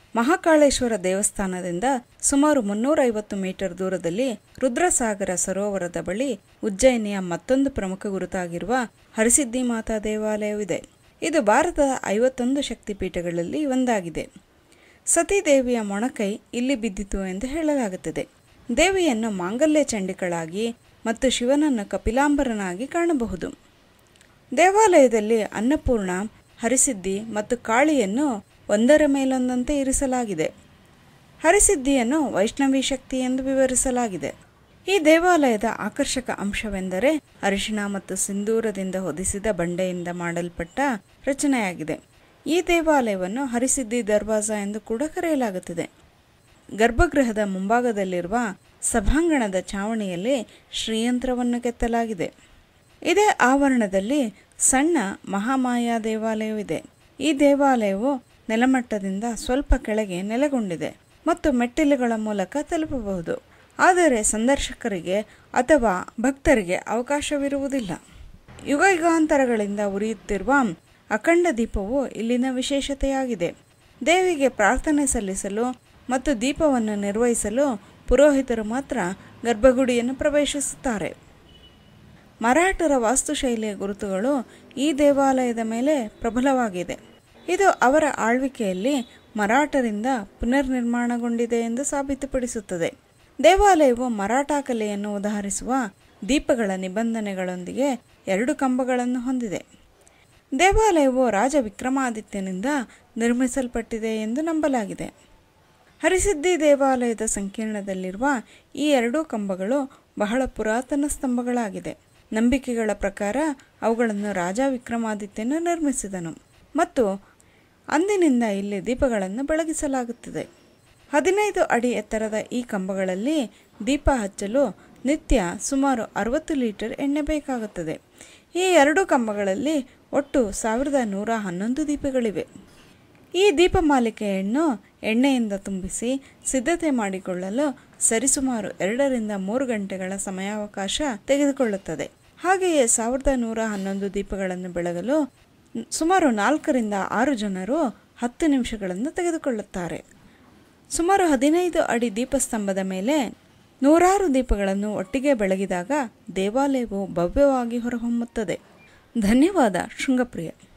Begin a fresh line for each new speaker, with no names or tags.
ಮಹಾಕಾಳೇಶ್ವರ ದೇವಸ್ಥಾನದಿಂದ ಸುಮಾರು ಮುನ್ನೂರೈವತ್ತು ಮೀಟರ್ ದೂರದಲ್ಲಿ ರುದ್ರಸಾಗರ ಸರೋವರದ ಬಳಿ ಉಜ್ಜಯಿನಿಯ ಮತ್ತೊಂದು ಪ್ರಮುಖ ಗುರುತಾಗಿರುವ ಹರಿಸಿದ್ಧಿ ಮಾತಾ ದೇವಾಲಯವಿದೆ ಇದು ಭಾರತದ ಐವತ್ತೊಂದು ಶಕ್ತಿಪೀಠಗಳಲ್ಲಿ ಒಂದಾಗಿದೆ ಸತೀದೇವಿಯ ಮೊಣಕೈ ಇಲ್ಲಿ ಬಿದ್ದಿತು ಎಂದು ಹೇಳಲಾಗುತ್ತದೆ ದೇವಿಯನ್ನು ಮಾಂಗಲ್ಯ ಚಂಡಿಗಳಾಗಿ ಮತ್ತು ಶಿವನನ್ನು ಕಪಿಲಾಂಬರನಾಗಿ ಕಾಣಬಹುದು ದೇವಾಲಯದಲ್ಲಿ ಅನ್ನಪೂರ್ಣ ಹರಿಸಿದ್ಧಿ ಮತ್ತು ಕಾಳಿಯನ್ನು ಒಂದರ ಮೇಲೊಂದಂತೆ ಇರಿಸಲಾಗಿದೆ ಹರಿಸಿದ್ಧಿಯನ್ನು ವೈಷ್ಣವಿ ಶಕ್ತಿ ಎಂದು ವಿವರಿಸಲಾಗಿದೆ ಈ ದೇವಾಲಯದ ಆಕರ್ಷಕ ಅಂಶವೆಂದರೆ ಅರಿಶಿಣ ಮತ್ತು ಸಿಂಧೂರದಿಂದ ಹೊದಿಸಿದ ಬಂಡೆಯಿಂದ ಮಾಡಲ್ಪಟ್ಟ ರಚನೆಯಾಗಿದೆ ಈ ದೇವಾಲಯವನ್ನು ಹರಿಸಿದ್ಧಿ ದರ್ವಾಜ ಎಂದು ಕೂಡ ಕರೆಯಲಾಗುತ್ತದೆ ಗರ್ಭಗೃಹದ ಮುಂಭಾಗದಲ್ಲಿರುವ ಸಭಾಂಗಣದ ಚಾವಣಿಯಲ್ಲಿ ಶ್ರೀಯಂತ್ರವನ್ನು ಕೆತ್ತಲಾಗಿದೆ ಇದೇ ಆವರಣದಲ್ಲಿ ಸಣ್ಣ ಮಹಾಮಾಯಾ ದೇವಾಲಯವಿದೆ ಈ ದೇವಾಲಯವು ನೆಲಮಟ್ಟದಿಂದ ಸ್ವಲ್ಪ ಕೆಳಗೆ ನೆಲೆಗೊಂಡಿದೆ ಮತ್ತು ಮೆಟ್ಟಿಲುಗಳ ಮೂಲಕ ತಲುಪಬಹುದು ಆದರೆ ಸಂದರ್ಶಕರಿಗೆ ಅಥವಾ ಭಕ್ತರಿಗೆ ಅವಕಾಶವಿರುವುದಿಲ್ಲ ಯುಗ ಯುಗಾಂತರಗಳಿಂದ ಉರಿಯುತ್ತಿರುವ ಅಖಂಡ ದೀಪವು ಇಲ್ಲಿನ ವಿಶೇಷತೆಯಾಗಿದೆ ದೇವಿಗೆ ಪ್ರಾರ್ಥನೆ ಸಲ್ಲಿಸಲು ಮತ್ತು ದೀಪವನ್ನು ನಿರ್ವಹಿಸಲು ಪುರೋಹಿತರು ಮಾತ್ರ ಗರ್ಭಗುಡಿಯನ್ನು ಪ್ರವೇಶಿಸುತ್ತಾರೆ ಮರಾಠರ ವಾಸ್ತುಶೈಲಿಯ ಗುರುತುಗಳು ಈ ದೇವಾಲಯದ ಮೇಲೆ ಪ್ರಬಲವಾಗಿದೆ ಇದು ಅವರ ಆಳ್ವಿಕೆಯಲ್ಲಿ ಮರಾಠರಿಂದ ಪುನರ್ನಿರ್ಮಾಣಗೊಂಡಿದೆ ಎಂದು ಸಾಬೀತುಪಡಿಸುತ್ತದೆ ದೇವಾಲಯವು ಮರಾಠ ಕಲೆಯನ್ನು ಉದಾಹರಿಸುವ ದೀಪಗಳ ನಿಬಂಧನೆಗಳೊಂದಿಗೆ ಎರಡು ಕಂಬಗಳನ್ನು ಹೊಂದಿದೆ ದೇವಾಲಯವು ರಾಜ ವಿಕ್ರಮಾದಿತ್ಯನಿಂದ ನಿರ್ಮಿಸಲ್ಪಟ್ಟಿದೆ ಎಂದು ನಂಬಲಾಗಿದೆ ಹರಿಸಿದ್ಧಿ ದೇವಾಲಯದ ಸಂಕೀರ್ಣದಲ್ಲಿರುವ ಈ ಎರಡೂ ಕಂಬಗಳು ಬಹಳ ಪುರಾತನ ಸ್ತಂಭಗಳಾಗಿದೆ ನಂಬಿಕೆಗಳ ಪ್ರಕಾರ ಅವುಗಳನ್ನು ರಾಜ ವಿಕ್ರಮಾದಿತ್ಯನು ನಿರ್ಮಿಸಿದನು ಮತ್ತು ಅಂದಿನಿಂದ ಇಲ್ಲಿ ದೀಪಗಳನ್ನು ಬೆಳಗಿಸಲಾಗುತ್ತದೆ ಹದಿನೈದು ಅಡಿ ಎತ್ತರದ ಈ ಕಂಬಗಳಲ್ಲಿ ದೀಪ ಹಚ್ಚಲು ನಿತ್ಯ ಸುಮಾರು ಅರವತ್ತು ಲೀಟರ್ ಎಣ್ಣೆ ಬೇಕಾಗುತ್ತದೆ ಈ ಎರಡು ಕಂಬಗಳಲ್ಲಿ ಒಟ್ಟು ಸಾವಿರದ ನೂರ ಹನ್ನೊಂದು ದೀಪಗಳಿವೆ ಈ ದೀಪಮಾಲಿಕೆಯನ್ನು ಎಣ್ಣೆಯಿಂದ ತುಂಬಿಸಿ ಸಿದ್ಧತೆ ಮಾಡಿಕೊಳ್ಳಲು ಸರಿಸುಮಾರು ಎರಡರಿಂದ ಮೂರು ಗಂಟೆಗಳ ಸಮಯಾವಕಾಶ ತೆಗೆದುಕೊಳ್ಳುತ್ತದೆ ಹಾಗೆಯೇ ಸಾವಿರದ ನೂರ ಹನ್ನೊಂದು ದೀಪಗಳನ್ನು ಬೆಳಗಲು ಸುಮಾರು ನಾಲ್ಕರಿಂದ ಆರು ಜನರು ಹತ್ತು ನಿಮಿಷಗಳನ್ನು ತೆಗೆದುಕೊಳ್ಳುತ್ತಾರೆ ಸುಮಾರು ಹದಿನೈದು ಅಡಿ ದೀಪಸ್ತಂಭದ ಮೇಲೆ ನೂರಾರು ದೀಪಗಳನ್ನು ಒಟ್ಟಿಗೆ ಬೆಳಗಿದಾಗ ದೇವಾಲಯವು ಭವ್ಯವಾಗಿ ಹೊರಹೊಮ್ಮುತ್ತದೆ ಧನ್ಯವಾದ ಶೃಂಗಪ್ರಿಯ